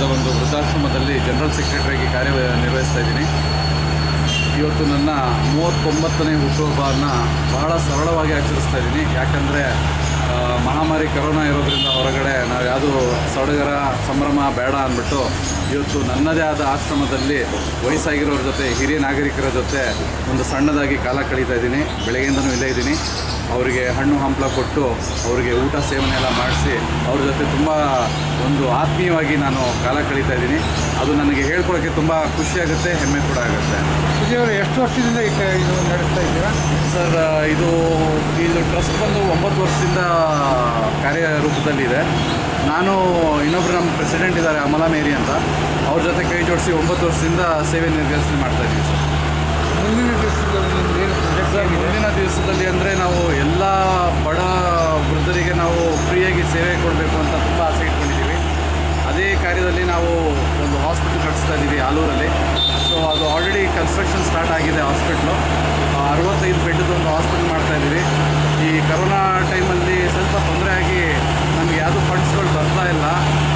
ಒಂದು ವೃದ್ಧಾಶ್ರಮದಲ್ಲಿ ಜನರಲ್ ಸೆಕ್ರೆಟರಿಯಾಗಿ ಕಾರ್ಯನಿರ್ವಹಿಸ್ತಾ ಇದ್ದೀನಿ ಇವತ್ತು ನನ್ನ ಮೂವತ್ತೊಂಬತ್ತನೇ ಹುಟ್ಟುಹಬ್ಬವನ್ನು ಬಹಳ ಸರಳವಾಗಿ ಆಚರಿಸ್ತಾ ಇದ್ದೀನಿ ಯಾಕಂದರೆ ಮಹಾಮಾರಿ ಕರೋನಾ ಇರೋದ್ರಿಂದ ಹೊರಗಡೆ ನಾವು ಯಾವುದು ಸಡಗರ ಸಂಭ್ರಮ ಬೇಡ ಅಂದ್ಬಿಟ್ಟು ಇವತ್ತು ನನ್ನದೇ ಆದ ಆಶ್ರಮದಲ್ಲಿ ವಯಸ್ಸಾಗಿರೋರ ಜೊತೆ ಹಿರಿಯ ನಾಗರಿಕರ ಜೊತೆ ಒಂದು ಸಣ್ಣದಾಗಿ ಕಾಲ ಕಳೀತಾ ಇದ್ದೀನಿ ಬೆಳಗ್ಗೆಯಿಂದನೂ ಇಲ್ಲೇ ಇದ್ದೀನಿ ಅವರಿಗೆ ಹಣ್ಣು ಹಂಪಲ ಕೊಟ್ಟು ಅವರಿಗೆ ಊಟ ಸೇವನೆ ಎಲ್ಲ ಮಾಡಿಸಿ ಅವ್ರ ಜೊತೆ ತುಂಬ ಒಂದು ಆತ್ಮೀಯವಾಗಿ ನಾನು ಕಾಲ ಕಳೀತಾ ಇದ್ದೀನಿ ಅದು ನನಗೆ ಹೇಳ್ಕೊಳಕ್ಕೆ ತುಂಬ ಖುಷಿಯಾಗುತ್ತೆ ಹೆಮ್ಮೆ ಕೂಡ ಆಗುತ್ತೆ ವಿಜಯವರು ಎಷ್ಟು ವರ್ಷದಿಂದ ಈ ಕ- ಇದು ನಡೆಸ್ತಾ ಇದ್ದೀರಾ ಸರ್ ಇದು ಇದು ಟ್ರಸ್ಟ್ ಬಂದು ಒಂಬತ್ತು ವರ್ಷದಿಂದ ಕಾರ್ಯರೂಪದಲ್ಲಿದೆ ನಾನು ಇನ್ನೊಬ್ಬರು ನಮ್ಮ ಪ್ರೆಸಿಡೆಂಟ್ ಇದ್ದಾರೆ ಅಮಲಾ ಮೇರಿ ಅಂತ ಅವ್ರ ಜೊತೆ ಕೈ ಜೋಡಿಸಿ ಒಂಬತ್ತು ವರ್ಷದಿಂದ ಸೇವೆ ನಿರ್ವಹಿಸಿ ಮಾಡ್ತಾ ಇದ್ದೀವಿ ಸರ್ ಮುಂದಿನ ದಿವಸದಲ್ಲಿ ನಿಮ್ದು ಏನು ಪ್ರಾಜೆಕ್ಟ್ ಸರ್ ಮುಂದಿನ ದಿವಸದಲ್ಲಿ ಅಂದರೆ ನಾವು ಎಲ್ಲ ಬಡ ವೃದ್ಧರಿಗೆ ನಾವು ಫ್ರೀಯಾಗಿ ಸೇವೆ ಕೊಡಬೇಕು ಅಂತ ತುಂಬ ಆಸೆ ಇಟ್ಕೊಂಡಿದ್ದೀವಿ ಅದೇ ಕಾರ್ಯದಲ್ಲಿ ನಾವು ಒಂದು ಹಾಸ್ಪಿಟಲ್ ಕಟ್ಟಿಸ್ತಾ ಇದ್ದೀವಿ ಆಲೂರಲ್ಲಿ ಸೊ ಅದು ಆಲ್ರೆಡಿ ಕನ್ಸ್ಟ್ರಕ್ಷನ್ ಸ್ಟಾರ್ಟ್ ಆಗಿದೆ ಹಾಸ್ಪಿಟ್ಲು ಅರವತ್ತೈದು ಬೆಡ್ದು ಒಂದು ಹಾಸ್ಪಿಟಲ್ ಮಾಡ್ತಾ ಇದ್ದೀವಿ ಈ ಕರೋನಾ ಟೈಮಲ್ಲಿ ಸ್ವಲ್ಪ ತೊಂದರೆ ಆಗಿ ನಮಗೆ ಯಾವುದೂ ಫಂಡ್ಸ್ಗಳು ಬರ್ತಾ ಇಲ್ಲ